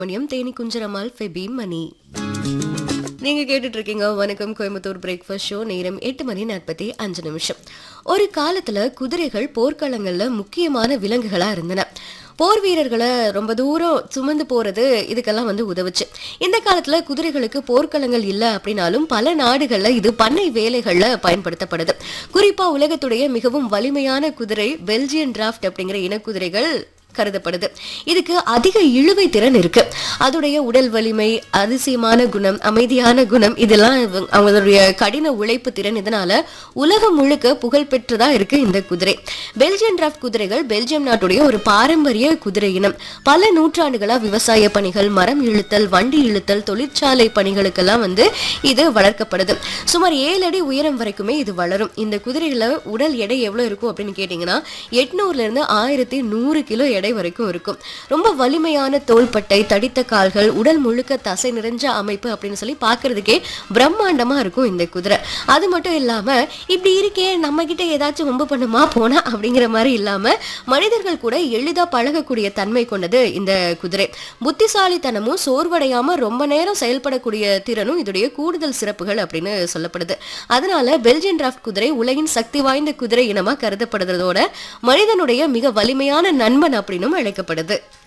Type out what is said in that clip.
மணியம் தேனி குஞ்சரமால் ஃபெபி மணி நீங்க கேட்டுட்டு இருக்கீங்க வணக்கம் கோயம்புத்தூர் பிரேக்ஃபாஸ்ட் ஷோ நேரம் எட்டு மணி நாற்பத்தி அஞ்சு நிமிஷம் ஒரு காலத்துல குதிரைகள் போர்க்களங்கள்ல முக்கியமான விலங்குகளா இருந்தன போர் வீரர்களை ரொம்ப தூரம் சுமந்து போறது இதுக்கெல்லாம் வந்து உதவுச்சு இந்த காலத்துல குதிரைகளுக்கு போர்க்களங்கள் இல்ல அப்படின்னாலும் பல நாடுகள்ல இது பண்ணை வேலைகள்ல பயன்படுத்தப்படுது குறிப்பா உலகத்துடைய மிகவும் வலிமையான குதிரை பெல்ஜியன் டிராஃப்ட் அப்படிங்கிற இனக்குதிரைகள் கருதப்படுது இதுக்கு அதிக இழுவை திறன் இருக்கு அதோடைய உடல் வலிமை அதிசயமான குணம் அமைதியான குணம் இதெல்லாம் இவங்க- அவங்களுடைய கடின உழைப்பு திறன் இதனால உலகம் முழுக்க புகழ் பெற்றதா இருக்கு இந்த குதிரை பெல்ஜியன் டிராஃப்ட் குதிரைகள் பெல்ஜியம் நாட்டுடைய ஒரு பாரம்பரிய குதிரை இனம் பல நூற்றாண்டுகளா விவசாய பணிகள் மரம் இழுத்தல் வண்டி இழுத்தல் தொழிற்சாலை பணிகளுக்கெல்லாம் வந்து இது வளர்க்கப்படுது சுமார் ஏழு அடி உயரம் வரைக்குமே இது வளரும் இந்த குதிரைகள உடல் எடை எவ்வளவு இருக்கும் அப்படின்னு கேட்டீங்கன்னா எட்நூறுல இருந்து ஆயிரத்தி நூறு கிலோ எடை வரைக்கும் இருக்கும் ரொம்ப வலிமையான தோள்பட்டை தடித்த கால்கள் உடல் முழுக்க தசை நிறைஞ்ச அமைப்பு அப்படின்னு சொல்லி பார்க்கிறதுக்கே பிரம்மாண்டமா இருக்கும் இந்த குதிரை அது மட்டும் இல்லாம இப்படி இருக்கே நம்ம கிட்ட ஏதாச்சும் வம்பு பண்ணுமா போனா அப்படிங்கிற மாதிரி இல்லாம மனிதர்கள் கூட எளிதா பழகக்கூடிய தன்மை கொண்டது இந்த குதிரை புத்திசாலித்தனமும் சோர்வடையாம ரொம்ப நேரம் செயல்படக்கூடிய திறனும் இதோடைய கூடுதல் சிறப்புகள் அப்படின்னு சொல்லப்படுது அதனால பெல்ஜியன் டிராஃப்ட் குதிரை உலகின் சக்தி வாய்ந்த குதிரை இனமா கருதப்படுறதோட மனிதனுடைய மிக வலிமையான நண்பன் அப்படின்னும் அழைக்கப்படுது